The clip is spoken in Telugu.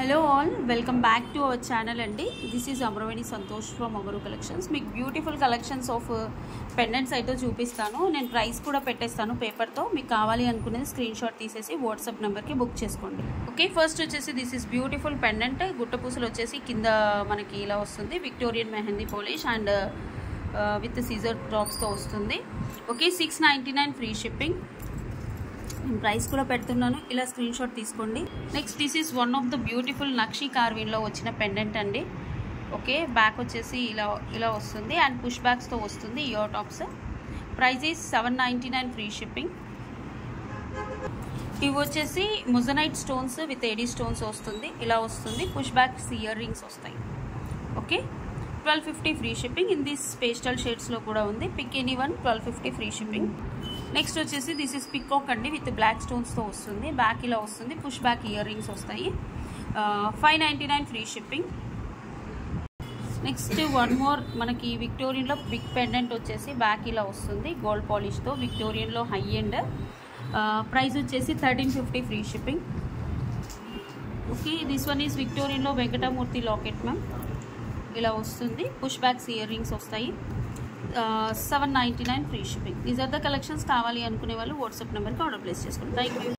hello all welcome back to our channel అండి this is Amaraveni Santosh from Amaru collections మీకు బ్యూటిఫుల్ కలెక్షన్స్ ఆఫ్ పెండెంట్స్ అయితే చూపిస్తాను నేను ప్రైస్ కూడా పెట్టేస్తాను పేపర్తో మీకు కావాలి అనుకునేది స్క్రీన్ షాట్ తీసేసి వాట్సాప్ నెంబర్కి బుక్ చేసుకోండి ఓకే ఫస్ట్ వచ్చేసి దిస్ ఈజ్ బ్యూటిఫుల్ పెండెంట్ గుట్టపూసలు వచ్చేసి కింద మనకి ఇలా వస్తుంది Victorian mehndi polish and with సీజర్ డ్రాప్స్తో వస్తుంది okay six ninety nine free shipping నేను ప్రైస్ కూడా పెడుతున్నాను ఇలా స్క్రీన్ షాట్ తీసుకోండి next this is one of the beautiful nakshi కార్విన్లో వచ్చిన పెండెంట్ అండి ఓకే బ్యాక్ వచ్చేసి ఇలా ఇలా వస్తుంది అండ్ పుష్ బ్యాక్స్తో వస్తుంది ear tops price is seven ninety nine free shipping ఇవి వచ్చేసి moissanite stones with AD stones వస్తుంది ఇలా వస్తుంది పుష్ బ్యాక్స్ ఇయర్ రింగ్స్ వస్తాయి okay twelve fifty free shipping in this pastel షేడ్స్లో కూడా ఉంది pick any one twelve fifty free shipping next వచ్చేసి దిస్ ఇస్ పికాక్ అండి విత్ బ్లాక్ స్టోన్స్తో వస్తుంది బ్యాక్ ఇలా వస్తుంది పుష్ బ్యాక్ ఇయర్ రింగ్స్ వస్తాయి five ninety nine free shipping next one more మనకి విక్టోరియన్లో బిగ్ పెండెంట్ వచ్చేసి బ్యాక్ ఇలా వస్తుంది గోల్డ్ పాలిష్తో విక్టోరియన్లో హై ఎండ్ ప్రైస్ వచ్చేసి thirteen fifty free shipping okay this one is విక్టోరియన్లో వెంకటమూర్తి లాకెట్ మ్యామ్ ఇలా వస్తుంది పుష్ బ్యాక్స్ ఇయర్ రింగ్స్ వస్తాయి seven ninety nine free shipping these are the collections కావాలి అనుకునే వాళ్ళు వాట్సాప్ నెంబర్కి ఆర్డర్ ప్లేస్ చేసుకోండి థ్యాంక్ యూ